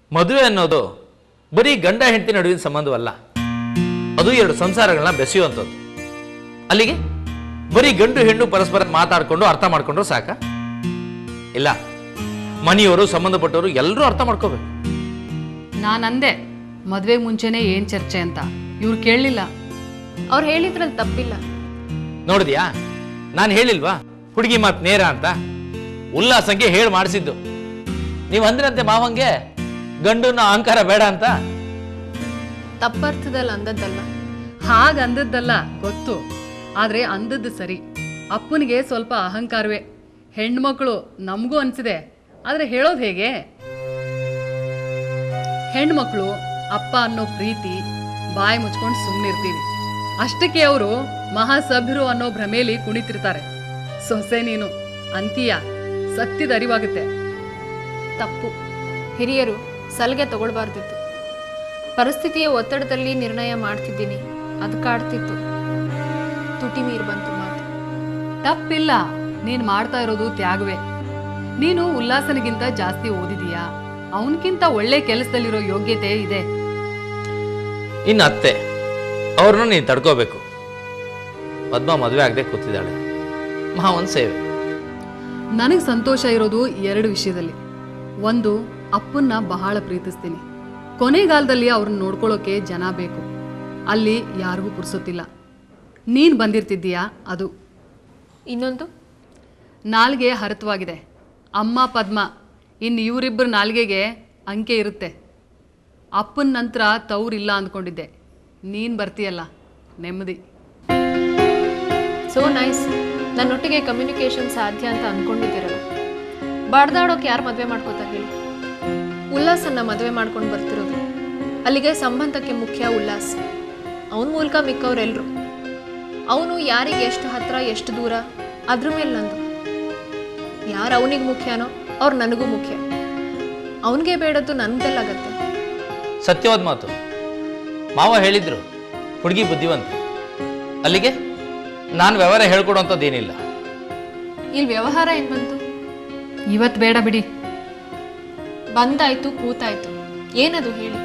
ಮದುವೆ ಅನ್ನೋದು ಬರೀ ಗಂಡ ಹೆಂಡತಿ ನಡುವಿನ ಸಂಬಂಧವಲ್ಲ ಅದು ಎರಡು ಸಂಸಾರಗಳನ್ನ ಬೆಸೆಯುವಂಥದ್ದು ಅಲ್ಲಿಗೆ ಬರೀ ಗಂಡು ಹೆಣ್ಣು ಪರಸ್ಪರ ಮಾತಾಡ್ಕೊಂಡು ಅರ್ಥ ಮಾಡ್ಕೊಂಡ್ರು ಸಾಕ ಇಲ್ಲ ಮನೆಯವರು ಸಂಬಂಧಪಟ್ಟವರು ಎಲ್ಲರೂ ಅರ್ಥ ಮಾಡ್ಕೋಬೇಕು ನಾನಂದೆ ಮದುವೆಗೆ ಮುಂಚೆನೇ ಏನು ಚರ್ಚೆ ಅಂತ ಇವ್ರು ಕೇಳಲಿಲ್ಲ ಅವ್ರು ಹೇಳಿದ್ರಲ್ಲಿ ತಪ್ಪಿಲ್ಲ ನೋಡಿದ್ಯಾ ನಾನು ಹೇಳಿಲ್ವಾ ಹುಡುಗಿ ಮಾತು ನೇರ ಅಂತ ಉಲ್ಲಾಸಂಗೆ ಹೇಳಿ ಮಾಡಿಸಿದ್ದು ನೀವು ಅಂದ್ರಂತೆ ಮಾವಂಗೆ ಗಂಡನ ಅಹಂಕಾರ ಬೇಡ ಅಂತ ತಪ್ಪರ್ಥದಲ್ಲಿ ಅಂದದ್ದಲ್ಲ ಹಾಗ ಅಂದದ್ದಲ್ಲ ಗೊತ್ತು ಆದ್ರೆ ಅಂದದ್ದು ಸರಿ ಅಪ್ಪನಿಗೆ ಸ್ವಲ್ಪ ಅಹಂಕಾರವೇ ಹೆಣ್ಮಕ್ಳು ನಮಗೂ ಅನ್ಸಿದೆ ಆದ್ರೆ ಹೇಳೋದು ಹೇಗೆ ಹೆಣ್ಮಕ್ಳು ಅಪ್ಪ ಅನ್ನೋ ಪ್ರೀತಿ ಬಾಯಿ ಮುಚ್ಕೊಂಡು ಸುಮ್ಮನಿರ್ತೀವಿ ಅಷ್ಟಕ್ಕೆ ಅವರು ಮಹಾಸಭ್ಯರು ಅನ್ನೋ ಭ್ರಮೇಲಿ ಕುಣಿತಿರ್ತಾರೆ ಸೊಸೆ ನೀನು ಅಂತೀಯ ಸತ್ಯದ ಅರಿವಾಗುತ್ತೆ ತಪ್ಪು ಹಿರಿಯರು ಸಲಿಗೆ ತಗೊಳ್ಬಾರ್ದಿತ್ತು ಪರಿಸ್ಥಿತಿಯ ಒತ್ತಡದಲ್ಲಿ ನಿರ್ಣಯ ಮಾಡ್ತಿದ್ದೀನಿ ಅದು ಕಾಡ್ತಿತ್ತು ತುಟಿ ಮೀರ್ ಬಂತು ಮಾತು ತಪ್ಪಿಲ್ಲ ನೀನ್ ಮಾಡ್ತಾ ಇರೋದು ತ್ಯಾಗವೇ ನೀನು ಉಲ್ಲಾಸನಿಗಿಂತ ಜಾಸ್ತಿ ಓದಿದೀಯಾ ಅವನಕ್ಕಿಂತ ಒಳ್ಳೆ ಕೆಲಸದಲ್ಲಿರೋ ಯೋಗ್ಯತೆ ಇದೆ ಇನ್ನು ಅತ್ತೆ ಅವ್ರನ್ನ ನೀನು ತಡ್ಕೋಬೇಕು ಪದ್ಮ ಮದುವೆ ಆಗದೆ ಕೂತಿದ್ದಾಳೆ ಮಾವನ್ ಸೇವೆ ನನಗೆ ಸಂತೋಷ ಇರೋದು ಎರಡು ವಿಷಯದಲ್ಲಿ ಒಂದು ಅಪ್ಪನ್ನ ಬಹಳ ಪ್ರೀತಿಸ್ತೀನಿ ಕೊನೆಗಾಲದಲ್ಲಿ ಅವ್ರನ್ನ ನೋಡ್ಕೊಳ್ಳೋಕೆ ಜನ ಬೇಕು ಅಲ್ಲಿ ಯಾರಿಗೂ ಪುರ್ಸೊತ್ತಿಲ್ಲ ನೀನು ಬಂದಿರ್ತಿದ್ದೀಯಾ ಅದು ಇನ್ನೊಂದು ನಾಲ್ಗೆ ಹರಿತವಾಗಿದೆ ಅಮ್ಮ ಪದ್ಮ ಇನ್ನು ಇವರಿಬ್ಬರ ನಾಲ್ಗೆಗೆ ಅಂಕೆ ಇರುತ್ತೆ ಅಪ್ಪನ ನಂತರ ತವ್ರಿಲ್ಲ ಅಂದ್ಕೊಂಡಿದ್ದೆ ನೀನು ಬರ್ತೀಯಲ್ಲ ನೆಮ್ಮದಿ ಸೋ ನೈಸ್ ನನ್ನೊಟ್ಟಿಗೆ ಕಮ್ಯುನಿಕೇಶನ್ ಸಾಧ್ಯ ಅಂತ ಅನ್ಕೊಂಡಿದ್ದೀರಲ್ಲ ಬಾಡ್ದಾಡೋಕೆ ಯಾರು ಮದುವೆ ಮಾಡ್ಕೋತಾರೆ ಹೇಳಿ ಉಲ್ಲಾಸನ್ನ ಮದುವೆ ಮಾಡ್ಕೊಂಡು ಬರ್ತಿರೋದು ಅಲ್ಲಿಗೆ ಸಂಬಂಧಕ್ಕೆ ಮುಖ್ಯ ಉಲ್ಲಾಸ್ ಅವನ ಮೂಲಕ ಮಿಕ್ಕವ್ರೆಲ್ರು ಅವನು ಯಾರಿಗೆ ಎಷ್ಟು ಹತ್ರ ಎಷ್ಟು ದೂರ ಅದ್ರ ಮೇಲೆ ನಂದು ಯಾರು ಅವನಿಗೆ ಮುಖ್ಯನೋ ಅವ್ರು ನನಗೂ ಮುಖ್ಯ ಅವನಿಗೆ ಬೇಡದ್ದು ನನ್ಗೆಲ್ಲಾಗತ್ತೆ ಸತ್ಯವಾದ ಮಾತು ಮಾವ ಹೇಳಿದ್ರು ಹುಡುಗಿ ಬುದ್ಧಿವಂತ ಅಲ್ಲಿಗೆ ನಾನು ವ್ಯವಹಾರ ಹೇಳ್ಕೊಡೋಂಥದ್ದೇನಿಲ್ಲ ಇಲ್ಲಿ ವ್ಯವಹಾರ ಏನ್ ಬಂತು ಇವತ್ತು ಬೇಡ ಬಿಡಿ ಬಂದಾಯ್ತು ಕೂತಾಯ್ತು ಏನದು ಹೇಳಿ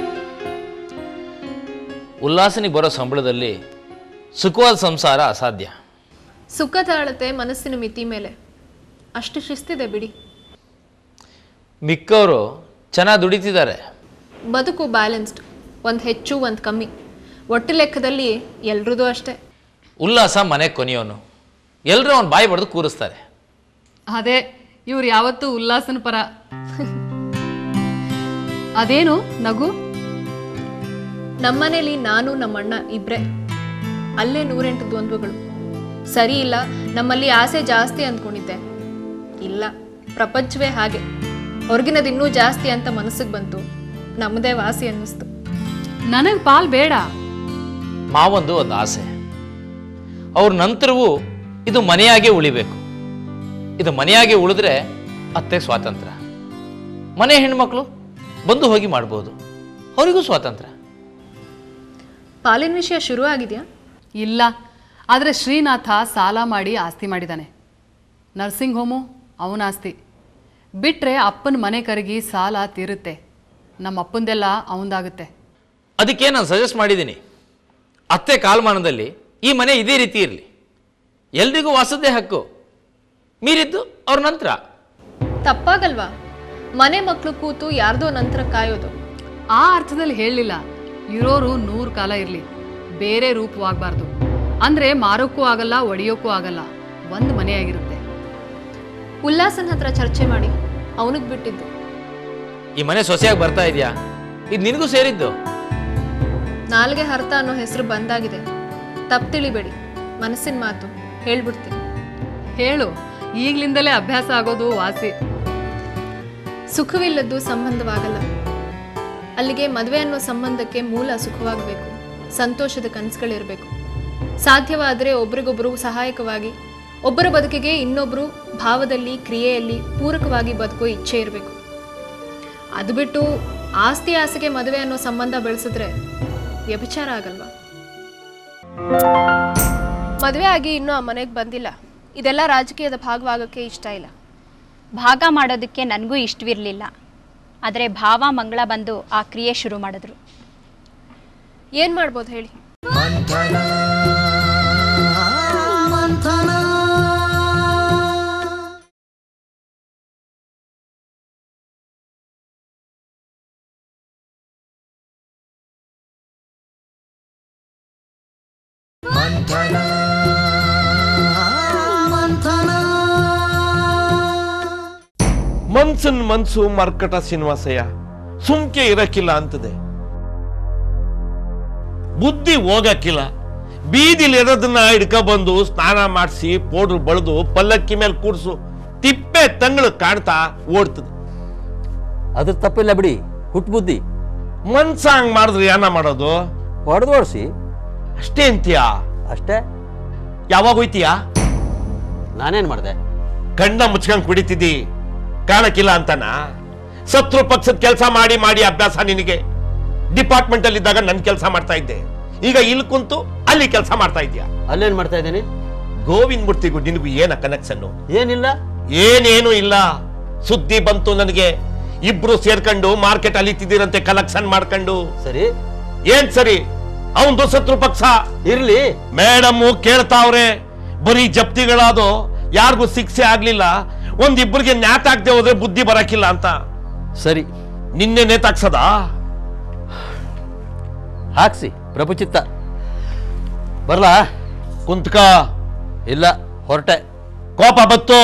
ಉಲ್ಲಾಸನಿಗೆ ಬರೋ ಸಂಬಳದಲ್ಲಿ ಸುಖವಾದ ಸಂಸಾರ ಅಸಾಧ್ಯ ಸುಖ ತಾಳತೆ ಮನಸ್ಸಿನ ಮಿತಿ ಮೇಲೆ ಅಷ್ಟು ಶಿಸ್ತಿದೆ ಬಿಡಿ ಮಿಕ್ಕವರು ಚೆನ್ನಾಗಿ ದುಡಿತಿದ್ದಾರೆ ಬದುಕು ಬ್ಯಾಲೆನ್ಸ್ಡ್ ಒಂದು ಹೆಚ್ಚು ಒಂದು ಕಮ್ಮಿ ಒಟ್ಟು ಲೆಕ್ಕದಲ್ಲಿ ಎಲ್ರದ್ದು ಅಷ್ಟೇ ಉಲ್ಲಾಸ ಮನೆ ಕೊನೆಯೋನು ಎಲ್ಲರೂ ಅವ್ನ ಬಾಯಿ ಬಡ್ದು ಕೂರಿಸ್ತಾರೆ ಅದೇ ಇವ್ರು ಯಾವತ್ತೂ ಉಲ್ಲಾಸನ ಪರ ಅದೇನು ನಗು ನಮ್ಮನೇಲಿ ನಾನು ನಮ್ಮಣ್ಣ ಇಬ್ರೇ ಅಲ್ಲೇ ನೂರೆಂಟು ದ್ವಂದ್ವಗಳು ಸರಿ ಇಲ್ಲ ನಮ್ಮಲ್ಲಿ ಆಸೆ ಜಾಸ್ತಿ ಅಂದ್ಕೊಂಡಿದ್ದೆ ಇಲ್ಲ ಪ್ರಪಂಚವೇ ಹಾಗೆ ಹೊರಗಿನದು ಇನ್ನೂ ಜಾಸ್ತಿ ಅಂತ ಮನಸ್ಸಿಗೆ ಬಂತು ನಮ್ಮದೇ ವಾಸಿ ಅನ್ನಿಸ್ತು ನನಗೆ ಪಾಲ್ ಬೇಡ ಮಾವೊಂದು ಒಂದು ಆಸೆ ಅವ್ರ ನಂತರವೂ ಇದು ಮನೆಯಾಗೆ ಉಳಿಬೇಕು ಇದು ಮನೆಯಾಗೆ ಉಳಿದ್ರೆ ಅತ್ತೆ ಸ್ವಾತಂತ್ರ್ಯ ಮನೆ ಹೆಣ್ಮಕ್ಳು ಬಂದು ಹೋಗಿ ಮಾಡ್ಬೋದು ಅವರಿಗೂ ಸ್ವಾತಂತ್ರ್ಯ ಪಾಲಿನ ವಿಷಯ ಶುರು ಆಗಿದೆಯಾ ಇಲ್ಲ ಆದರೆ ಶ್ರೀನಾಥ ಸಾಲ ಮಾಡಿ ಆಸ್ತಿ ಮಾಡಿದ್ದಾನೆ ನರ್ಸಿಂಗ್ ಹೋಮು ಅವನ ಆಸ್ತಿ ಬಿಟ್ಟರೆ ಅಪ್ಪನ ಮನೆ ಕರಗಿ ಸಾಲ ತೀರುತ್ತೆ ನಮ್ಮ ಅಪ್ಪಂದೆಲ್ಲ ಅವನದಾಗುತ್ತೆ ಅದಕ್ಕೆ ನಾನು ಸಜೆಸ್ಟ್ ಮಾಡಿದ್ದೀನಿ ಅತ್ತೆ ಕಾಲಮಾನದಲ್ಲಿ ಈ ಮನೆ ಇದೇ ರೀತಿ ಇರಲಿ ಎಲ್ರಿಗೂ ವಾಸದ್ದೇ ಹಕ್ಕು ಮೀರಿದ್ದು ಅವ್ರ ನಂತರ ತಪ್ಪಾಗಲ್ವಾ ಮನೆ ಮಕ್ಕಳು ಕೂತು ಯಾರ್ದೋ ನಂತರ ಕಾಯೋದು ಆ ಅರ್ಥದಲ್ಲಿ ಹೇಳಲಿಲ್ಲ ಇರೋರು ನೂರು ಕಾಲ ಇರಲಿ ಬೇರೆ ರೂಪವಾಗಬಾರ್ದು ಅಂದರೆ ಮಾರೋಕ್ಕೂ ಆಗಲ್ಲ ಒಡೆಯೋಕ್ಕೂ ಆಗಲ್ಲ ಒಂದು ಮನೆಯಾಗಿರುತ್ತೆ ಉಲ್ಲಾಸನ್ ಹತ್ರ ಚರ್ಚೆ ಮಾಡಿ ಅವನಿಗೆ ಬಿಟ್ಟಿದ್ದು ಈ ಮನೆ ಸೊಸೆಯಾಗಿ ಬರ್ತಾ ಇದೆಯಾ ಇದು ನಿನಗೂ ಸೇರಿದ್ದು ನಾಲ್ಗೆ ಹರ್ತ ಅನ್ನೋ ಹೆಸರು ಬಂದಾಗಿದೆ ತಪ್ಪು ತಿಳಿಬೇಡಿ ಮನಸ್ಸಿನ ಮಾತು ಹೇಳ್ಬಿಡ್ತೀನಿ ಹೇಳು ಈಗ್ಲಿಂದಲೇ ಅಭ್ಯಾಸ ಆಗೋದು ವಾಸಿ ಸುಖವಿಲ್ಲದ್ದು ಸಂಬಂಧವಾಗಲ್ಲ ಅಲ್ಲಿಗೆ ಮದುವೆ ಅನ್ನೋ ಸಂಬಂಧಕ್ಕೆ ಮೂಲ ಸುಖವಾಗಬೇಕು ಸಂತೋಷದ ಕನಸುಗಳಿರಬೇಕು ಸಾಧ್ಯವಾದರೆ ಒಬ್ರಿಗೊಬ್ಬರು ಸಹಾಯಕವಾಗಿ ಒಬ್ಬರ ಬದುಕಿಗೆ ಇನ್ನೊಬ್ಬರು ಭಾವದಲ್ಲಿ ಕ್ರಿಯೆಯಲ್ಲಿ ಪೂರಕವಾಗಿ ಬದುಕೋ ಇಚ್ಛೆ ಇರಬೇಕು ಅದು ಬಿಟ್ಟು ಆಸ್ತಿ ಆಸೆಗೆ ಮದುವೆ ಅನ್ನೋ ಸಂಬಂಧ ಬೆಳೆಸಿದ್ರೆ ವ್ಯಭಿಚಾರ ಆಗಲ್ವಾ ಮದುವೆ ಆಗಿ ಇನ್ನೂ ಆ ಮನೆಗೆ ಬಂದಿಲ್ಲ ಇದೆಲ್ಲ ರಾಜಕೀಯದ ಭಾಗವಾಗಕ್ಕೆ ಇಷ್ಟ ಇಲ್ಲ ಭಾಗ ಮಾಡೋದಕ್ಕೆ ನನಗೂ ಇಷ್ಟವಿರಲಿಲ್ಲ ಆದರೆ ಭಾವ ಮಂಗಳ ಬಂದು ಆ ಕ್ರಿಯೆ ಶುರು ಮಾಡಿದ್ರು ಏನು ಮಾಡ್ಬೋದು ಹೇಳಿ ಮನ್ಸನ್ ಮನ್ಸು ಮರ್ಕಟ ಶ್ರೀನಿವಾಸಯ್ಯ ಸುಮ್ಕೆ ಇರಕ್ಕಿಲ್ಲ ಅಂತದೆ ಬುದ್ಧಿ ಹೋಗಕ್ಕಿಲ್ಲ ಬೀದಿಲಿ ಇರೋದನ್ನ ಹಿಡ್ಕ ಬಂದು ಸ್ನಾನ ಮಾಡಿಸಿ ಪೌಡ್ರ್ ಬಳ್ದು ಪಲ್ಲಕ್ಕಿ ಮೇಲೆ ಕೂಡ್ಸು ತಿಪ್ಪೆ ತಂಗಳು ಕಾಣ್ತಾ ಓಡ್ತದೆ ಅದ್ರ ತಪ್ಪಿಲ್ಲ ಬಿಡಿ ಹುಟ್ಟು ಬುದ್ಧಿ ಮನ್ಸ ಹಂಗ್ ಮಾಡಿದ್ರೆ ಏನ ಮಾಡೋದು ಹೊಡೆದು ಓಡಿಸಿ ಅಷ್ಟೇ ಅಂತೀಯಾ ಅಷ್ಟೇ ಯಾವಾಗ ಹೋಯ್ತೀಯಾ ನಾನೇನು ಮಾಡಿದೆ ಕಣ್ಣ ಮುಚ್ಕೊಂಡ್ ಕುಡಿತಿದ್ದಿ ಕಾಣಕ್ಕಿಲ್ಲ ಅಂತನ ಶತ್ರು ಪಕ್ಷದ ಕೆಲಸ ಮಾಡಿ ಮಾಡಿ ಅಭ್ಯಾಸ ನಿನಗೆ ಡಿಪಾರ್ಟ್ಮೆಂಟ್ ಅಲ್ಲಿ ಇದ್ದಾಗ ನನ್ ಕೆಲಸ ಮಾಡ್ತಾ ಇದ್ದೆ ಈಗ ಇಲ್ಲಿ ಕುಂತು ಅಲ್ಲಿ ಕೆಲಸ ಮಾಡ್ತಾ ಇದ್ಯಾ ಅಲ್ಲೇನು ಮಾಡ್ತಾ ಇದ್ದೀನಿ ಗೋವಿಂದ್ ಮೂರ್ತಿಗೂ ನಿನಗೂ ಏನ ಕನೆಕ್ಷನ್ ಏನಿಲ್ಲ ಏನೇನು ಇಲ್ಲ ಸುದ್ದಿ ಬಂತು ನನಗೆ ಇಬ್ರು ಸೇರ್ಕೊಂಡು ಮಾರ್ಕೆಟ್ ಅಲಿತಿದ್ದೀರಂತೆ ಕಲೆಕ್ಷನ್ ಮಾಡ್ಕೊಂಡು ಸರಿ ಏನ್ ಸರಿ ಅವನ್ದು ಶತ್ರು ಪಕ್ಷ ಇರ್ಲಿ ಮೇಡಮ್ ಕೇಳ್ತಾವ್ರೆ ಬರೀ ಜಪ್ತಿಗಳಾದು ಯಾರಿಗೂ ಶಿಕ್ಷೆ ಆಗ್ಲಿಲ್ಲ ಒಂದಿಬ್ಬರಿಗೆ ನ್ಯಾತಾಕ್ದೆ ಹೋದ್ರೆ ಬುದ್ಧಿ ಬರಕಿಲ್ಲ ಅಂತ ಸರಿ ನಿನ್ನೆ ನೇತಾಕ್ಸದ ಹಾಕ್ಸಿ ಪ್ರಭುಚಿತ್ತ ಬರ್ಲಾ ಕುಂತ್ಕ ಇಲ್ಲ ಹೊರಟೆ ಕೋಪ ಬತ್ತು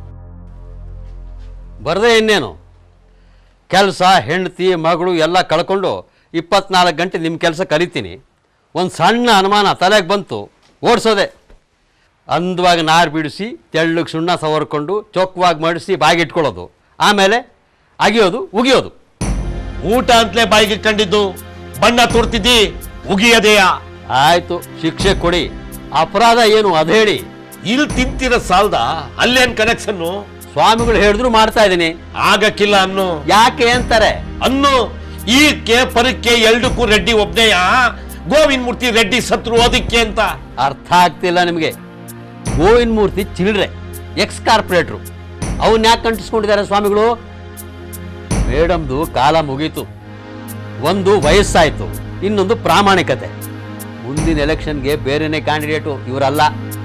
ಬರದೇ ಇನ್ನೇನು ಕೆಲಸ ಹೆಂಡತಿ ಮಗಳು ಎಲ್ಲ ಕಳ್ಕೊಂಡು ಇಪ್ಪತ್ನಾಲ್ಕು ಗಂಟೆ ನಿಮ್ಮ ಕೆಲಸ ಕಲಿತೀನಿ ಒಂದು ಸಣ್ಣ ಅನುಮಾನ ತಲೆಗೆ ಬಂತು ಓಡಿಸೋದೆ ಅಂದವಾಗಿ ನಾರು ಬಿಡಿಸಿ ತೆಳ್ಳಗೆ ಸುಣ್ಣ ಸವರ್ಕೊಂಡು ಚೊಕ್ಕವಾಗಿ ಮಡಿಸಿ ಬಾಗಿಟ್ಕೊಳ್ಳೋದು ಆಮೇಲೆ ಅಗಿಯೋದು ಉಗಿಯೋದು ಊಟ ಅಂತಲೇ ಬಾಯಿಗೆ ಕಂಡಿದ್ದು ಬಣ್ಣ ತೋರ್ತಿದ್ದಿ ಉಗಿಯದೆಯ ಆಯಿತು ಶಿಕ್ಷೆ ಕೊಡಿ ಅಪರಾಧ ಏನು ಅದು ಹೇಳಿ ಇಲ್ಲಿ ತಿಂತಿರ ಸಾಲ್ದ ಅಲ್ಲೇನ್ ಕನೆಕ್ಷನ್ನು ಸ್ವಾಮಿಗಳು ಹೇಳಿದ್ರು ಮಾಡ್ತಾ ಇದ್ದೀನಿ ಆಗಕ್ಕಿಲ್ಲ ಅನ್ನು ಯಾಕೆ ಅಂತಾರೆ ಅನ್ನು ಈ ಕೆ ಪರಕ್ಕೆ ಎಲ್ಡಕ್ಕೂ ರೆಡ್ಡಿ ಒಬ್ನೆಯ ಗೋವಿಂದ್ ಮೂರ್ತಿ ರೆಡ್ಡಿ ಸತ್ರು ಅದಕ್ಕೆ ಅಂತ ಅರ್ಥ ಆಗ್ತಿಲ್ಲ ನಿಮಗೆ ಗೋವಿಂದ ಮೂರ್ತಿ ಚಿಲ್ಡ್ರೆ ಎಕ್ಸ್ ಕಾರ್ಪೊರೇಟ್ರು ಅವನ್ನ ಯಾಕೆ ಕಂಟಿಸ್ಕೊಂಡಿದ್ದಾರೆ ಸ್ವಾಮಿಗಳು ಮೇಡಮ್ದು ಕಾಲ ಮುಗೀತು ಒಂದು ವಯಸ್ಸಾಯ್ತು ಇನ್ನೊಂದು ಪ್ರಾಮಾಣಿಕತೆ ಮುಂದಿನ ಎಲೆಕ್ಷನ್ಗೆ ಬೇರೆನೇ ಕ್ಯಾಂಡಿಡೇಟು ಇವರಲ್ಲ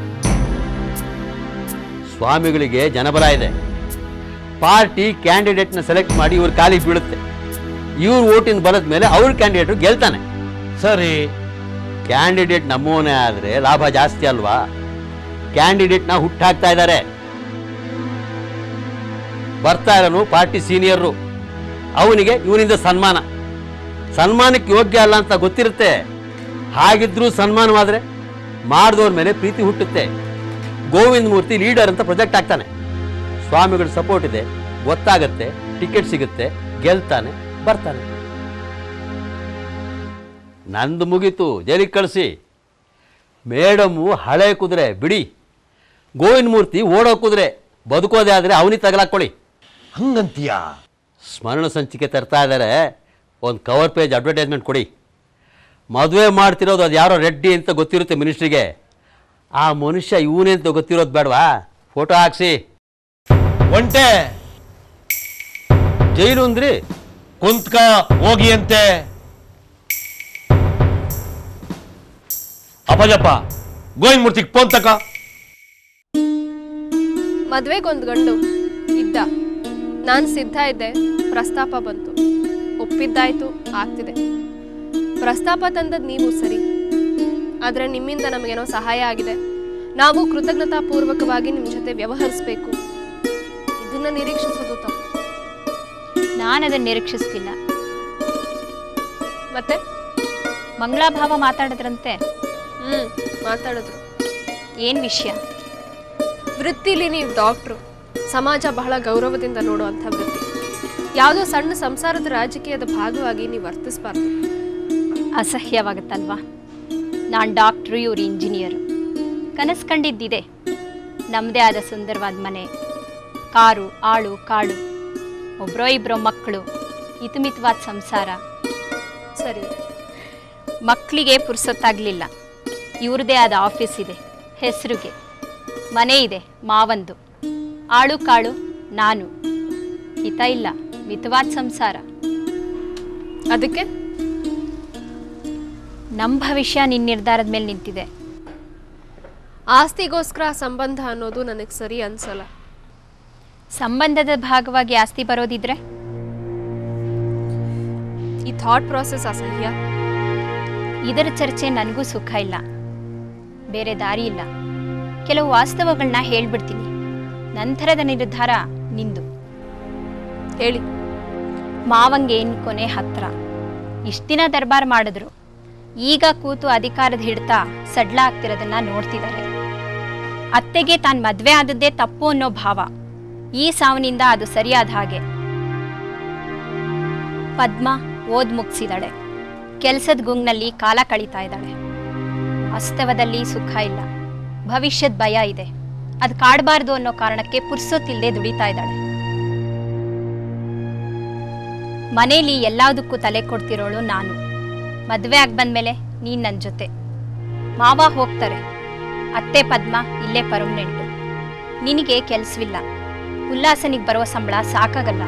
ಸ್ವಾಮಿಗಳಿಗೆ ಜನಬಲ ಇದೆ ಪಾರ್ಟಿ ಕ್ಯಾಂಡಿಡೇಟ್ನ ಸೆಲೆಕ್ಟ್ ಮಾಡಿ ಇವ್ರ ಕಾಲಿಗೆ ಬೀಳುತ್ತೆ ಇವ್ರ ಓಟಿನ ಬಲದ ಮೇಲೆ ಅವ್ರ ಕ್ಯಾಂಡಿಡೇಟು ಗೆಲ್ತಾನೆ ಸರಿ ಕ್ಯಾಂಡಿಡೇಟ್ ನಮ್ಮವನೇ ಆದರೆ ಲಾಭ ಜಾಸ್ತಿ ಅಲ್ವಾ ಕ್ಯಾಂಡಿಡೇಟ್ನ ಹುಟ್ಟಾಕ್ತಾ ಇದ್ದಾರೆ ಬರ್ತಾ ಇರೋನು ಪಾರ್ಟಿ ಸೀನಿಯರು ಅವನಿಗೆ ಇವನಿಂದ ಸನ್ಮಾನ ಸನ್ಮಾನಕ್ಕೆ ಯೋಗ್ಯ ಅಲ್ಲ ಅಂತ ಗೊತ್ತಿರುತ್ತೆ ಹಾಗಿದ್ರೂ ಸನ್ಮಾನವಾದ್ರೆ ಮಾಡಿದವ್ರ ಮೇಲೆ ಪ್ರೀತಿ ಹುಟ್ಟುತ್ತೆ ಗೋವಿಂದ ಮೂರ್ತಿ ಲೀಡರ್ ಅಂತ ಪ್ರೊಜೆಕ್ಟ್ ಆಗ್ತಾನೆ ಸ್ವಾಮಿಗಳ ಸಪೋರ್ಟ್ ಇದೆ ಗೊತ್ತಾಗತ್ತೆ ಟಿಕೆಟ್ ಸಿಗುತ್ತೆ ಗೆಲ್ತಾನೆ ಬರ್ತಾನೆ ನಂದು ಮುಗೀತು ಜೈಲಿಗೆ ಕಳಿಸಿ ಮೇಡಮ್ಮು ಹಳೆ ಕುದುರೆ ಬಿಡಿ ಗೋವಿಂದ ಮೂರ್ತಿ ಓಡೋ ಕುದುರೆ ಬದುಕೋದೇ ಆದರೆ ಅವನಿಗೆ ತಗಲಾಕೊಳ್ಳಿ ಹಂಗಂತೀಯ ಸ್ಮರಣ ಸಂಚಿಕೆ ತರ್ತಾ ಇದ್ದಾರೆ ಒಂದು ಕವರ್ ಪೇಜ್ ಅಡ್ವರ್ಟೈಸ್ಮೆಂಟ್ ಕೊಡಿ ಮದುವೆ ಮಾಡ್ತಿರೋದು ಅದು ಯಾರೋ ರೆಡ್ಡಿ ಅಂತ ಗೊತ್ತಿರುತ್ತೆ ಮಿನಿಸ್ಟ್ರಿಗೆ ಆ ಮನುಷ್ಯ ಇವನೇ ಅಂತ ಗೊತ್ತಿರೋದು ಬೇಡವಾ ಫೋಟೋ ಹಾಕ್ಸಿ ಒಂಟೆ ಜೈಲು ಅಂದ್ರಿ ಕುಂತ್ಕ ಹೋಗಿ ಅಂತೆ ಅಪ್ಪಜಪ್ಪ ಗೋವಿಂದ್ ಮೂರ್ತಿಗೆ ಫೋನ್ ತಕ ಮದ್ವೆಗೊಂದು ಗಂಡು ಇದ್ದ ನಾನು ಸಿದ್ಧ ಇದ್ದೆ ಪ್ರಸ್ತಾಪ ಬಂತು ಒಪ್ಪಿದ್ದಾಯ್ತು ಆಗ್ತಿದೆ ಪ್ರಸ್ತಾಪ ತಂದದ್ದು ನೀವು ಸರಿ ಆದರೆ ನಿಮ್ಮಿಂದ ನಮಗೇನೋ ಸಹಾಯ ಆಗಿದೆ ನಾವು ಕೃತಜ್ಞತಾಪೂರ್ವಕವಾಗಿ ನಿಮ್ಮ ಜೊತೆ ವ್ಯವಹರಿಸಬೇಕು ಇದನ್ನ ನಿರೀಕ್ಷಿಸೋದು ತಪ್ಪು ನಾನು ಅದನ್ನು ನಿರೀಕ್ಷಿಸ್ತಿಲ್ಲ ಮತ್ತೆ ಮಂಗಳಾಭಾವ ಮಾತಾಡಿದ್ರಂತೆ ಹ್ಮ್ ಮಾತಾಡಿದ್ರು ಏನು ವಿಷಯ ವೃತ್ತಿಲಿ ನೀವು ಡಾಕ್ಟ್ರು ಸಮಾಜ ಬಹಳ ಗೌರವದಿಂದ ನೋಡುವಂಥ ವೃತ್ತಿ ಯಾವುದೋ ಸಣ್ಣ ಸಂಸಾರದ ರಾಜಕೀಯದ ಭಾಗವಾಗಿ ನೀವು ವರ್ತಿಸಬಾರ್ದು ಅಸಹ್ಯವಾಗುತ್ತಲ್ವಾ ನಾನು ಡಾಕ್ಟ್ರು ಇವರು ಇಂಜಿನಿಯರು ಕನಸು ಕಂಡಿದ್ದಿದೆ ನಮ್ಮದೇ ಆದ ಸುಂದರವಾದ ಮನೆ ಕಾರು ಆಳು ಕಾಡು ಒಬ್ಬರೋ ಇಬ್ಬರೋ ಮಕ್ಕಳು ಹಿತಮಿತವಾದ ಸಂಸಾರ ಸರಿ ಮಕ್ಕಳಿಗೆ ಪುರ್ಸೊತ್ತಾಗಲಿಲ್ಲ ಇವ್ರದ್ದೇ ಆದ ಆಫೀಸ್ ಇದೆ ಹೆಸರಿಗೆ ಮನೆ ಇದೆ ಮಾವಂದು ಆಳು ಕಾಳು ನಾನು ಹಿತ ಇಲ್ಲ ಮಿತವಾದ ಸಂಸಾರ ಅದಕ್ಕೆ ನಮ್ಮ ಭವಿಷ್ಯ ನಿನ್ನ ನಿರ್ಧಾರದ ಮೇಲೆ ನಿಂತಿದೆ ಆಸ್ತಿಗೋಸ್ಕರ ಸಂಬಂಧ ಅನ್ನೋದು ನನಗೆ ಸರಿ ಅನ್ಸಲ್ಲ ಸಂಬಂಧದ ಭಾಗವಾಗಿ ಆಸ್ತಿ ಬರೋದಿದ್ರೆ ಈ ಥಾಟ್ ಪ್ರಾಸೆಸ್ ಅಸಹ್ಯ ಇದರ ಚರ್ಚೆ ನನಗೂ ಸುಖ ಇಲ್ಲ ಬೇರೆ ದಾರಿ ಇಲ್ಲ ಕೆಲವು ವಾಸ್ತವಗಳನ್ನ ಹೇಳ್ಬಿಡ್ತೀನಿ ನಂತರದ ನಿರ್ಧಾರ ನಿಂದು ಹೇಳಿ ಮಾವಂಗೆ ಏನು ಕೊನೆ ಹತ್ರ ಇಷ್ಟ ದಿನ ದರ್ಬಾರ್ ಮಾಡಿದ್ರು ಈಗ ಕೂತು ಅಧಿಕಾರದ ಹಿಡ್ತಾ ಸಡ್ಲ ಆಗ್ತಿರೋದನ್ನ ನೋಡ್ತಿದ್ದಾರೆ ಅತ್ತೆಗೆ ತಾನು ಮದ್ವೆ ಆದದ್ದೇ ತಪ್ಪು ಅನ್ನೋ ಭಾವ ಈ ಸಾವನಿಂದ ಅದು ಸರಿಯಾದ ಹಾಗೆ ಪದ್ಮ ಓದ್ ಮುಗಿಸಿದಾಳೆ ಕೆಲ್ಸದ ಗುಂಗ್ನಲ್ಲಿ ಕಾಲ ಕಳೀತಾ ಇದ್ದಾಳೆ ವಾಸ್ತವದಲ್ಲಿ ಸುಖ ಇಲ್ಲ ಭವಿಷ್ಯದ ಭಯ ಇದೆ ಅದು ಕಾಡಬಾರ್ದು ಅನ್ನೋ ಕಾರಣಕ್ಕೆ ಪುರ್ಸೊತ್ತಿಲ್ದೆ ದುಡಿತಾ ಇದ್ದಾಳೆ ಮನೇಲಿ ಎಲ್ಲದಕ್ಕೂ ತಲೆ ಕೊಡ್ತಿರೋಳು ನಾನು ಮದುವೆ ಆಗಿ ಬಂದ್ಮೇಲೆ ನೀನ್ ನನ್ನ ಜೊತೆ ಮಾವ ಹೋಗ್ತಾರೆ ಅತ್ತೆ ಪದ್ಮ ಇಲ್ಲೇ ಪರ್ಮನೆಂಟು ನಿನಗೆ ಕೆಲ್ಸವಿಲ್ಲ ಉಲ್ಲಾಸನಿಗೆ ಬರೋ ಸಂಬಳ ಸಾಕಾಗಲ್ಲ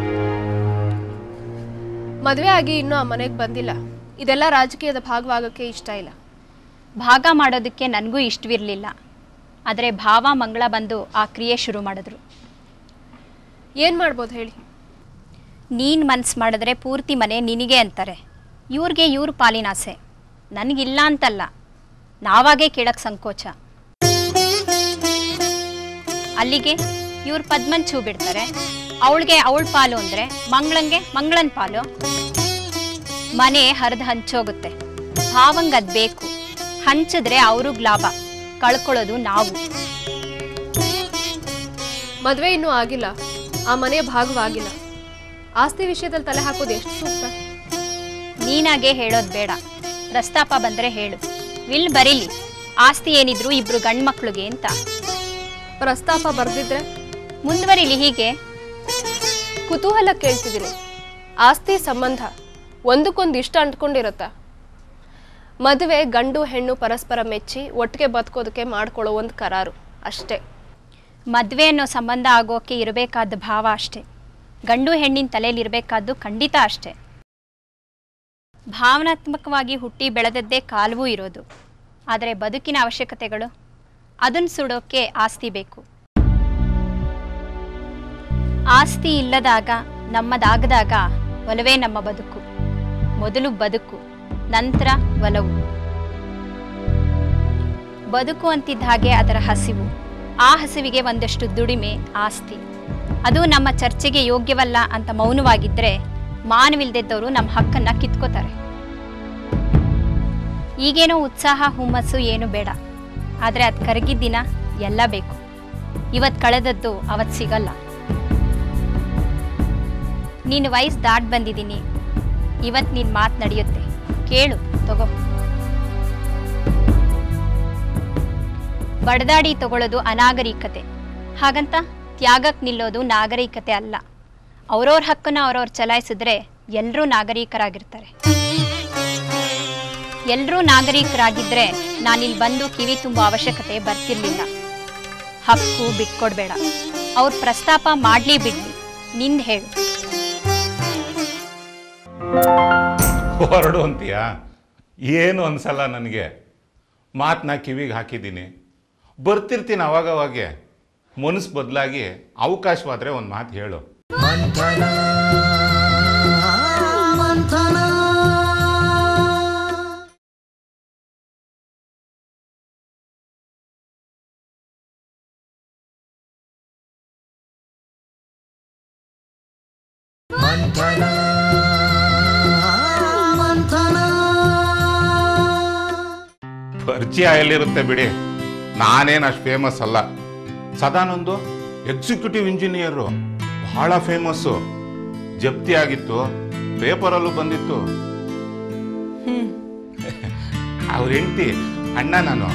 ಮದುವೆ ಆಗಿ ಇನ್ನೂ ಆ ಮನೆಗೆ ಬಂದಿಲ್ಲ ಇದೆಲ್ಲ ರಾಜಕೀಯದ ಭಾಗವಾಗಕ್ಕೆ ಇಷ್ಟ ಇಲ್ಲ ಭಾಗ ಮಾಡೋದಕ್ಕೆ ನನಗೂ ಇಷ್ಟವಿರಲಿಲ್ಲ ಆದರೆ ಭಾವ ಮಂಗಳ ಬಂದು ಆ ಕ್ರಿಯೆ ಶುರು ಮಾಡಿದ್ರು ಏನು ಮಾಡ್ಬೋದು ಹೇಳಿ ನೀನು ಮನ್ಸು ಮಾಡಿದ್ರೆ ಪೂರ್ತಿ ಮನೆ ನಿನಗೆ ಅಂತಾರೆ ಇವ್ರಿಗೆ ಇವ್ರ ಪಾಲಿನ ಆಸೆ ನನಗಿಲ್ಲ ಅಂತಲ್ಲ ನಾವಾಗೇ ಕೇಳಕ್ಕೆ ಸಂಕೋಚ ಅಲ್ಲಿಗೆ ಇವ್ರ ಪದ್ಮನ್ ಛೂ ಬಿಡ್ತಾರೆ ಅವಳಿಗೆ ಅವಳ ಪಾಲು ಅಂದರೆ ಮಂಗಳಂಗೆ ಮಂಗಳನ್ ಪಾಲು ಮನೆ ಹರಿದು ಹಂಚೋಗುತ್ತೆ ಭಾವಂಗ್ ಅದ್ ಬೇಕು ಹಂಚಿದ್ರೆ ಅವ್ರಿಗ್ ಲಾಭ ಕಳ್ಕೊಳ್ಳೋದು ನಾವು ಮದುವೆ ಇನ್ನೂ ಆಗಿಲ್ಲ ಆ ಮನೆಯ ಭಾಗವಾಗಿಲ್ಲ ಆಸ್ತಿ ವಿಷಯದಲ್ಲಿ ತಲೆ ಹಾಕೋದು ಎಷ್ಟು ಸೂಕ್ತ ನೀನಾಗೆ ಹೇಳೋದು ಬೇಡ ಪ್ರಸ್ತಾಪ ಬಂದ್ರೆ ಹೇಳು ವಿಲ್ ಬರೀಲಿ ಆಸ್ತಿ ಏನಿದ್ರು ಇಬ್ರು ಗಂಡ್ಮಕ್ಳಿಗೆ ಅಂತ ಪ್ರಸ್ತಾಪ ಬರ್ದಿದ್ರೆ ಮುಂದುವರಿಲಿ ಹೀಗೆ ಕುತೂಹಲ ಕೇಳ್ತಿದ್ದೀನಿ ಆಸ್ತಿ ಸಂಬಂಧ ಒಂದಕ್ಕೊಂದು ಇಷ್ಟ ಅಂಟ್ಕೊಂಡಿರತ್ತ ಮದುವೆ ಗಂಡು ಹೆಣ್ಣು ಪರಸ್ಪರ ಮೆಚ್ಚಿ ಒಟ್ಟಿಗೆ ಬದುಕೋದಕ್ಕೆ ಮಾಡ್ಕೊಳ್ಳೋ ಒಂದು ಕರಾರು ಅಷ್ಟೇ ಮದ್ವೆ ಅನ್ನೋ ಸಂಬಂಧ ಆಗೋಕೆ ಇರಬೇಕಾದ ಭಾವ ಅಷ್ಟೇ ಗಂಡು ಹೆಣ್ಣಿನ ತಲೆಯಲ್ಲಿ ಇರಬೇಕಾದ್ದು ಖಂಡಿತ ಅಷ್ಟೇ ಭಾವನಾತ್ಮಕವಾಗಿ ಹುಟ್ಟಿ ಬೆಳೆದದ್ದೇ ಕಾಲವೂ ಇರೋದು ಆದರೆ ಬದುಕಿನ ಅವಶ್ಯಕತೆಗಳು ಅದನ್ನು ಸುಡೋಕೆ ಆಸ್ತಿ ಬೇಕು ಆಸ್ತಿ ಇಲ್ಲದಾಗ ನಮ್ಮದಾಗದಾಗ ಒಲವೇ ನಮ್ಮ ಬದುಕು ಮೊದಲು ಬದುಕು ನಂತರ ಒಲವು ಬದುಕು ಅಂತಿದ್ದ ಹಾಗೆ ಅದರ ಹಸಿವು ಆ ಹಸಿವಿಗೆ ಒಂದಷ್ಟು ದುಡಿಮೆ ಆಸ್ತಿ ಅದು ನಮ್ಮ ಚರ್ಚೆಗೆ ಯೋಗ್ಯವಲ್ಲ ಅಂತ ಮೌನವಾಗಿದ್ದರೆ ಮಾನವಿಲ್ದಿದ್ದವರು ನಮ್ಮ ಹಕ್ಕನ್ನ ಕಿತ್ಕೋತಾರೆ ಈಗೇನೋ ಉತ್ಸಾಹ ಹುಮ್ಮಸ್ಸು ಏನು ಬೇಡ ಆದರೆ ಅದು ಕರಗಿದ ದಿನ ಎಲ್ಲ ಬೇಕು ಇವತ್ತು ಕಳೆದದ್ದು ಅವತ್ತು ಸಿಗಲ್ಲ ನೀನು ವಯಸ್ಸು ದಾಟ್ ಬಂದಿದ್ದೀನಿ ಇವತ್ತು ನಿನ್ನ ಮಾತು ನಡೆಯುತ್ತೆ ಕೇಳು ತಗೋ ಬಡದಾಡಿ ತಗೊಳ್ಳೋದು ಅನಾಗರಿಕತೆ ಹಾಗಂತ ತ್ಯಾಗಕ್ಕೆ ನಿಲ್ಲೋದು ನಾಗರಿಕತೆ ಅಲ್ಲ ಅವ್ರವ್ರ ಹಕ್ಕನ್ನ ಅವ್ರವ್ರು ಚಲಾಯಿಸಿದ್ರೆ ಎಲ್ಲರೂ ನಾಗರಿಕರಾಗಿರ್ತಾರೆ ಎಲ್ಲರೂ ನಾಗರಿಕರಾಗಿದ್ದರೆ ನಾನಿಲ್ಲಿ ಬಂದು ಕಿವಿ ತುಂಬೋ ಅವಶ್ಯಕತೆ ಬರ್ತಿರ್ಲಿಲ್ಲ ಹಕ್ಕು ಬಿಟ್ಕೊಡ್ಬೇಡ ಅವ್ರ ಪ್ರಸ್ತಾಪ ಮಾಡ್ಲಿ ಬಿಡ್ಲಿ ನಿಂದ್ ಹೇಳು ಹೊರಡು ಅಂತೀಯ ಏನು ಅನ್ಸಲ್ಲ ನನಗೆ ಮಾತನ್ನ ಕಿವಿಗೆ ಹಾಕಿದ್ದೀನಿ ಬರ್ತಿರ್ತೀನಿ ಅವಾಗವಾಗೆ ಮನಸ್ಸು ಬದಲಾಗಿ ಅವಕಾಶವಾದರೆ ಒಂದು ಮಾತು ಹೇಳು ಪರಿಚಯ ಎಲ್ಲಿರುತ್ತೆ ಬಿಡಿ ನಾನೇನು ಅಷ್ಟು ಫೇಮಸ್ ಅಲ್ಲ ಸದಾನೊಂದು ಎಕ್ಸಿಕ್ಯೂಟಿವ್ ಇಂಜಿನಿಯರು ಬಹಳ ಫೇಮಸ್ಸು ಜಪ್ತಿ ಆಗಿತ್ತು ಪೇಪರಲ್ಲೂ ಬಂದಿತ್ತು ಅವ್ರ ಹೆಂಡತಿ ಅಣ್ಣ ನಾನು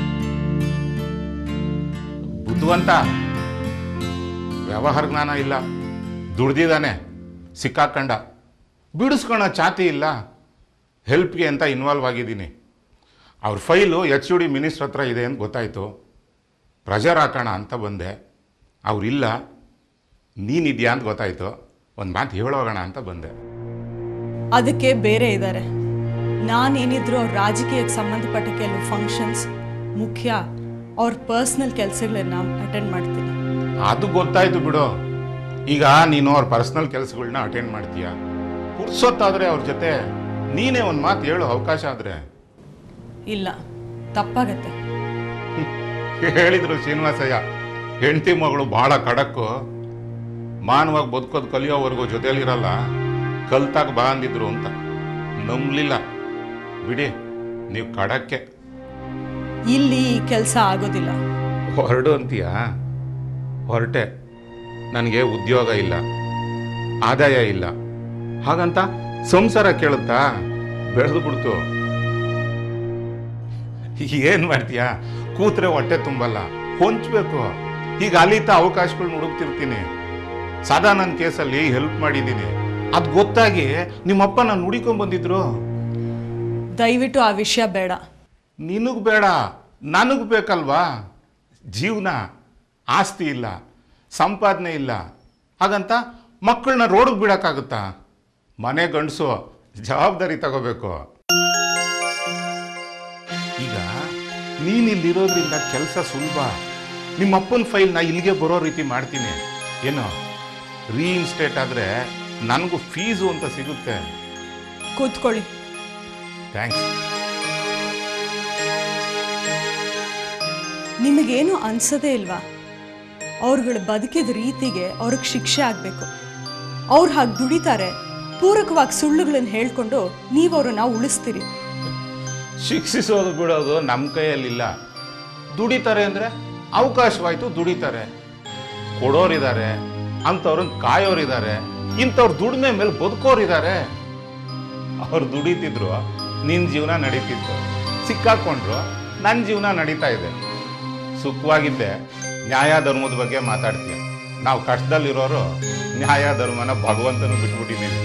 ಬುದ್ಧಿವಂತ ವ್ಯವಹಾರ ಜ್ಞಾನ ಇಲ್ಲ ದುಡ್ದಿದ್ದಾನೆ ಸಿಕ್ಕಾಕಂಡ ಬಿಡಿಸ್ಕೊಳೋ ಚಾತಿ ಇಲ್ಲ ಹೆಲ್ಪ್ಗೆ ಅಂತ ಇನ್ವಾಲ್ವ್ ಆಗಿದ್ದೀನಿ ಅವ್ರ file H U D minister ಹತ್ರ ಇದೆ ಅಂತ ಗೊತ್ತಾಯಿತು ಪ್ರೆಷರ್ ಹಾಕೋಣ ಅಂತ ಬಂದೆ ಅವರಿಲ್ಲ ನೀನಿದ್ಯಾ ಅಂತ ಗೊತ್ತಾಯಿತು ಒಂದು ಮಾತು ಹೇಳೋಗೋಣ ಅಂತ ಬಂದೆ ಅದಕ್ಕೆ ಬೇರೆ ಇದ್ದಾರೆ ನಾನೇನಿದ್ರು ಅವ್ರ ರಾಜಕೀಯಕ್ಕೆ ಸಂಬಂಧಪಟ್ಟ ಕೆಲವು ಫಂಕ್ಷನ್ಸ್ ಮುಖ್ಯ ಅವ್ರ ಪರ್ಸ್ನಲ್ ಕೆಲಸಗಳನ್ನ ಅಟೆಂಡ್ ಮಾಡ್ತೀನಿ ಅದು ಗೊತ್ತಾಯ್ತು ಬಿಡು ಈಗ ನೀನು ಅವ್ರ ಪರ್ಸನಲ್ ಕೆಲಸಗಳನ್ನ ಅಟೆಂಡ್ ಮಾಡ್ತೀಯ ಪುರ್ಸೊತ್ತಾದ್ರೆ ಅವ್ರ ಜೊತೆ ನೀನೇ ಒಂದು ಮಾತು ಹೇಳು ಅವಕಾಶ ಆದ್ರೆ ಇಲ್ಲ ತಪ್ಪಾಗತ್ತೆ ಹೇಳಿದ್ರು ಶ್ರೀನಿವಾಸಯ್ಯ ಹೆಂಡತಿ ಮಗಳು ಬಹಳ ಖಡಕ್ಕು ಮಾನವಾಗಿ ಬದುಕೋದು ಕಲಿಯೋವರೆಗೂ ಜೊತೆಲಿರಲ್ಲ ಕಲ್ತಾಗ ಬಾ ಅಂದಿದ್ರು ಅಂತ ನಂಬಲಿಲ್ಲ ಬಿಡಿ ನೀವು ಖಡಕ್ಕೆ ಇಲ್ಲಿ ಈ ಕೆಲಸ ಆಗೋದಿಲ್ಲ ಹೊರಡು ಅಂತೀಯಾ ಹೊರಟೆ ನನಗೆ ಉದ್ಯೋಗ ಇಲ್ಲ ಆದಾಯ ಇಲ್ಲ ಹಾಗಂತ ಸಂಸಾರ ಕೇಳುತ್ತಾ ಬೆಳೆದು ಬಿಡ್ತು ಏನ್ ಮಾಡ್ತೀಯಾ ಕೂತ್ರೆ ಹೊಟ್ಟೆ ತುಂಬಲ್ಲ ಹೊಂಚ್ಬೇಕು ಈಗ ಅಲಿತ ಅವಕಾಶಗಳನ್ನ ಹುಡುಕ್ತಿರ್ತೀನಿ ಸದಾ ನನ್ನ ಕೇಸಲ್ಲಿ ಹೆಲ್ಪ್ ಮಾಡಿದ್ದೀನಿ ಅದು ಗೊತ್ತಾಗಿ ನಿಮ್ಮಪ್ಪ ನಾನು ಹುಡಿಕೊಂಡ್ ಬಂದಿದ್ರು ದಯವಿಟ್ಟು ಆ ವಿಷಯ ಬೇಡ ನಿನಗ್ ಬೇಡ ನನಗ್ ಬೇಕಲ್ವಾ ಜೀವನ ಆಸ್ತಿ ಇಲ್ಲ ಸಂಪಾದನೆ ಇಲ್ಲ ಹಾಗಂತ ಮಕ್ಕಳನ್ನ ರೋಡಿಗೆ ಬಿಡಕ್ಕಾಗುತ್ತಾ ಮನೆ ಗಂಡಸು ಜವಾಬ್ದಾರಿ ತಗೋಬೇಕು ಈಗ ನೀನಿಲ್ಲಿರೋದ್ರಿಂದ ಕೆಲಸ ಸುಲಭ ನಿಮ್ಮಪ್ಪನ ಫೈಲ್ನ ಇಲ್ಲಿಗೆ ಬರೋ ರೀತಿ ಮಾಡ್ತೀನಿ ಏನು ರೀಇನ್ಸ್ಟೇಟ್ ಆದರೆ ನನಗೂ ಫೀಸು ಅಂತ ಸಿಗುತ್ತೆ ಕೂತ್ಕೊಳ್ಳಿ ಥ್ಯಾಂಕ್ಸ್ ನಿಮಗೇನು ಅನ್ಸದೇ ಇಲ್ವಾ ಅವ್ರುಗಳ ಬದುಕಿದ ರೀತಿಗೆ ಅವ್ರಿಗೆ ಶಿಕ್ಷೆ ಆಗಬೇಕು ಅವ್ರು ಹಾಗೆ ದುಡಿತಾರೆ ಪೂರಕವಾಗಿ ಸುಳ್ಳುಗಳನ್ನ ಹೇಳ್ಕೊಂಡು ನೀವು ಅವ್ರನ್ನ ಉಳಿಸ್ತೀರಿ ಶಿಕ್ಷಿಸೋದು ಬಿಡೋದು ನಮ್ಮ ಕೈಯಲ್ಲಿಲ್ಲ ದುಡಿತಾರೆ ಅಂದರೆ ಅವಕಾಶವಾಯ್ತು ದುಡಿತಾರೆ ಕೊಡೋರಿದ್ದಾರೆ ಅಂಥವ್ರನ್ನ ಕಾಯೋರಿದ್ದಾರೆ ಇಂಥವ್ರ ದುಡಿಮೆ ಮೇಲೆ ಬದುಕೋರಿದ್ದಾರೆ ಅವ್ರು ದುಡಿತಿದ್ರು ನಿನ್ನ ಜೀವನ ನಡೀತಿತ್ತು ಸಿಕ್ಕಾಕೊಂಡ್ರು ನನ್ನ ಜೀವನ ನಡೀತಾ ಇದೆ ಸುಖವಾಗಿದ್ದೆ ನ್ಯಾಯ ಧರ್ಮದ ಬಗ್ಗೆ ಮಾತಾಡ್ತೀಯ ನಾವು ಕಷ್ಟದಲ್ಲಿರೋರು ನ್ಯಾಯ ಧರ್ಮನ ಭಗವಂತನು ಬಿಟ್ಬಿಟ್ಟಿದ್ದೀವಿ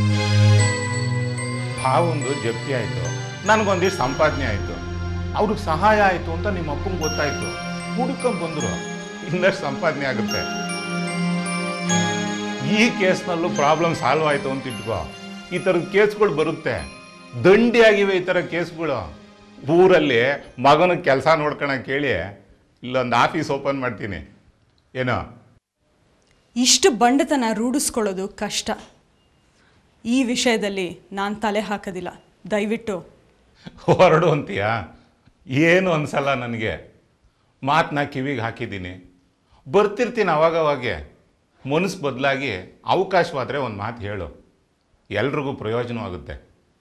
ಭಾವೊಂದು ಜಪ್ತಿ ಆಯಿತು ನನಗೊಂದಿಷ್ಟು ಸಂಪಾದನೆ ಆಯಿತು ಅವ್ರಿಗೆ ಸಹಾಯ ಆಯಿತು ಅಂತ ನಿಮ್ಮ ಅಪ್ಪಂಗೆ ಗೊತ್ತಾಯಿತು ಹುಡುಕೊಂಡ್ ಬಂದರು ಇನ್ನಷ್ಟು ಸಂಪಾದನೆ ಆಗುತ್ತೆ ಈ ಕೇಸ್ನಲ್ಲೂ ಪ್ರಾಬ್ಲಮ್ ಸಾಲ್ವ್ ಆಯಿತು ಅಂತ ಇಟ್ಕೋ ಈ ಥರದ ಕೇಸ್ಗಳು ಬರುತ್ತೆ ದಂಡಿಯಾಗಿವೆ ಈ ಥರ ಕೇಸ್ಗಳು ಊರಲ್ಲಿ ಮಗನ ಕೆಲಸ ನೋಡ್ಕೊಳಕ್ ಕೇಳಿ ಇಲ್ಲೊಂದು ಆಫೀಸ್ ಓಪನ್ ಮಾಡ್ತೀನಿ ಏನೋ ಇಷ್ಟು ಬಂಡತನ ರೂಢಿಸ್ಕೊಳ್ಳೋದು ಕಷ್ಟ ಈ ವಿಷಯದಲ್ಲಿ ನಾನು ತಲೆ ಹಾಕೋದಿಲ್ಲ ದಯವಿಟ್ಟು ಹೊರಡು ಅಂತೀಯ ಏನು ಅನ್ಸಲ್ಲ ನನಗೆ ಮಾತನ್ನ ಕಿವಿಗೆ ಹಾಕಿದ್ದೀನಿ ಬರ್ತಿರ್ತೀನಿ ಅವಾಗವಾಗೆ ಮನಸ್ಸು ಬದಲಾಗಿ ಅವಕಾಶವಾದರೆ ಒಂದು ಮಾತು ಹೇಳು ಎಲ್ರಿಗೂ ಪ್ರಯೋಜನವಾಗುತ್ತೆ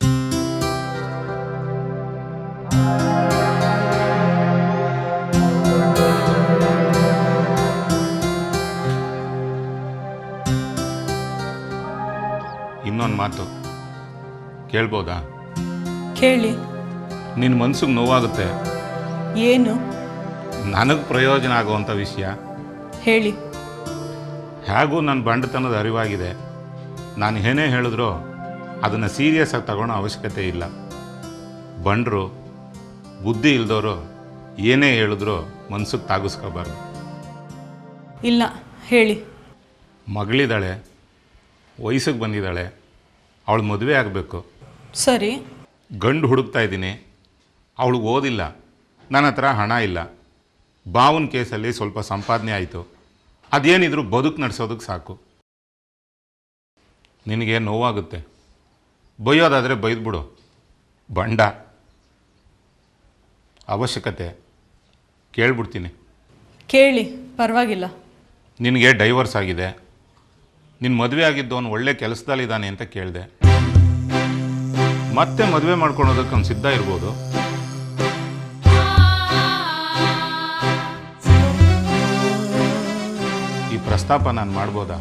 ಇನ್ನೊಂದು ಮಾತು ಕೇಳ್ಬೋದಾ ಕೇಳಿ ನಿನ್ನ ಮನ್ಸಿಗೆ ನೋವಾಗುತ್ತೆ ಏನು ನನಗೆ ಪ್ರಯೋಜನ ಆಗುವಂಥ ವಿಷಯ ಹೇಳಿ ಹೇಗೂ ನನ್ನ ಬಂಡತನದ ಅರಿವಾಗಿದೆ ನಾನು ಏನೇ ಹೇಳಿದ್ರೂ ಅದನ್ನು ಸೀರಿಯಸ್ ಆಗಿ ತಗೊಳ್ಳೋ ಅವಶ್ಯಕತೆ ಇಲ್ಲ ಬಂಡರು ಬುದ್ಧಿ ಇಲ್ದವರು ಏನೇ ಹೇಳಿದ್ರು ಮನ್ಸಿಗೆ ತಾಗಿಸ್ಕೋಬಾರ್ದು ಇಲ್ಲ ಹೇಳಿ ಮಗಳಿದ್ದಾಳೆ ವಯಸ್ಸಿಗೆ ಬಂದಿದ್ದಾಳೆ ಅವಳು ಮದುವೆ ಆಗಬೇಕು ಸರಿ ಗಂಡು ಹುಡುಕ್ತಾ ಇದ್ದೀನಿ ಅವಳಿಗೆ ಓದಿಲ್ಲ ನನ್ನ ಹತ್ರ ಹಣ ಇಲ್ಲ ಬಾವನ ಕೇಸಲ್ಲಿ ಸ್ವಲ್ಪ ಸಂಪಾದನೆ ಆಯಿತು ಅದೇನಿದ್ರು ಬದುಕು ನಡೆಸೋದಕ್ಕೆ ಸಾಕು ನಿನಗೆ ನೋವಾಗುತ್ತೆ ಬೈಯೋದಾದರೆ ಬೈದ್ಬಿಡು ಬಂಡ ಅವಶ್ಯಕತೆ ಕೇಳ್ಬಿಡ್ತೀನಿ ಕೇಳಿ ಪರವಾಗಿಲ್ಲ ನಿನಗೆ ಡೈವರ್ಸ್ ಆಗಿದೆ ನಿನ್ನ ಮದುವೆ ಆಗಿದ್ದವನು ಒಳ್ಳೆ ಕೆಲಸದಲ್ಲಿದ್ದಾನೆ ಅಂತ ಕೇಳಿದೆ ಮತ್ತೆ ಮದುವೆ ಮಾಡ್ಕೊಳೋದಕ್ಕೆ ಅವ್ನು ಸಿದ್ಧ ಇರ್ಬೋದು ಈ ಪ್ರಸ್ತಾಪ ನಾನು ಮಾಡ್ಬೋದಾ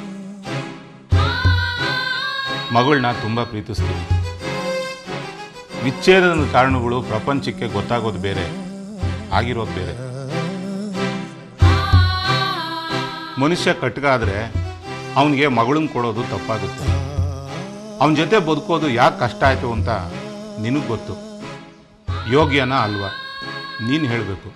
ಮಗಳನ್ನ ತುಂಬ ಪ್ರೀತಿಸ್ತೀನಿ ವಿಚ್ಛೇದನದ ಕಾರಣಗಳು ಪ್ರಪಂಚಕ್ಕೆ ಗೊತ್ತಾಗೋದು ಬೇರೆ ಆಗಿರೋದು ಬೇರೆ ಮನುಷ್ಯ ಕಟ್ಕ ಆದರೆ ಅವನಿಗೆ ಮಗಳನ್ನ ಕೊಡೋದು ತಪ್ಪಾಗುತ್ತೆ ಅವನ ಜೊತೆ ಬದುಕೋದು ಯಾಕೆ ಕಷ್ಟ ಆಯಿತು ಅಂತ ನಿನಗೆ ಗೊತ್ತು ಯೋಗ್ಯನಾ ಅಲ್ವಾ ನೀನು ಹೇಳಬೇಕು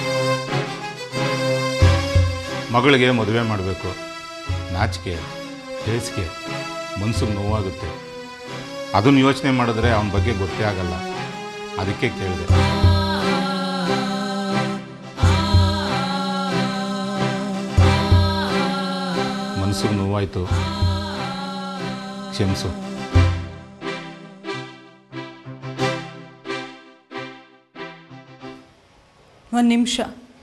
ಮಗಳಿಗೆ ಮದುವೆ ಮಾಡಬೇಕು ನಾಚಿಕೆ ತಿಳಿಸ್ಗೆ ಮನ್ಸಿಗೆ ನೋವಾಗುತ್ತೆ ಅದನ್ನು ಯೋಚನೆ ಮಾಡಿದ್ರೆ ಅವನ ಬಗ್ಗೆ ಗೊತ್ತೇ ಆಗಲ್ಲ ಅದಕ್ಕೆ ಕೇಳಿದೆ ಮನಸ್ಸಿಗೆ ನೋವಾಯಿತು ಕ್ಷಮಿಸು ಒಂದು ನಿಮಿಷ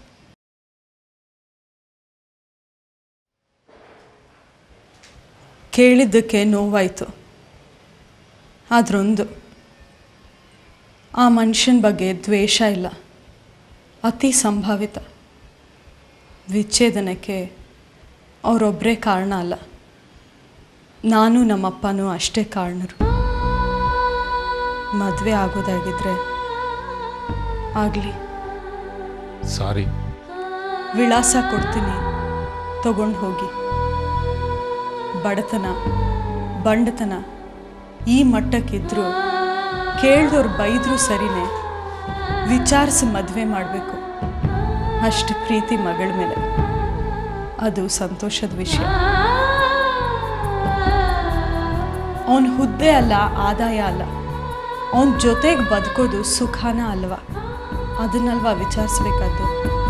ಕೇಳಿದ್ದಕ್ಕೆ ನೋವಾಯಿತು ಆದ್ರೊಂದು ಆ ಮನುಷ್ಯನ ಬಗ್ಗೆ ದ್ವೇಷ ಇಲ್ಲ ಅತಿ ಸಂಭಾವಿತ ವಿಚ್ಛೇದನಕ್ಕೆ ಅವರೊಬ್ಬರೇ ಕಾರಣ ಅಲ್ಲ ನಾನು ನಮ್ಮಪ್ಪನೂ ಅಷ್ಟೇ ಕಾರಣರು ಮದುವೆ ಆಗೋದಾಗಿದ್ರೆ ಆಗಲಿ ಸಾರಿ ವಿಳಾಸ ಕೊಡ್ತೀನಿ ತಗೊಂಡು ಹೋಗಿ ಬಡತನ ಬಂಡತನ ಈ ಮಟ್ಟಕ್ಕಿದ್ರೂ ಕೇಳ್ದವ್ರು ಬೈದರೂ ಸರಿನೇ ವಿಚಾರಿಸಿ ಮದುವೆ ಮಾಡಬೇಕು ಅಷ್ಟು ಪ್ರೀತಿ ಮಗಳ ಮೇಲೆ ಅದು ಸಂತೋಷದ ವಿಷಯ ಅವನ ಹುದ್ದೆ ಅಲ್ಲ ಆದಾಯ ಅಲ್ಲ ಅವನ ಜೊತೆಗೆ ಬದುಕೋದು ಸುಖಾನ ಅಲ್ವಾ ಅದನ್ನಲ್ವಾ ವಿಚಾರಿಸ್ಬೇಕಾದ್ದು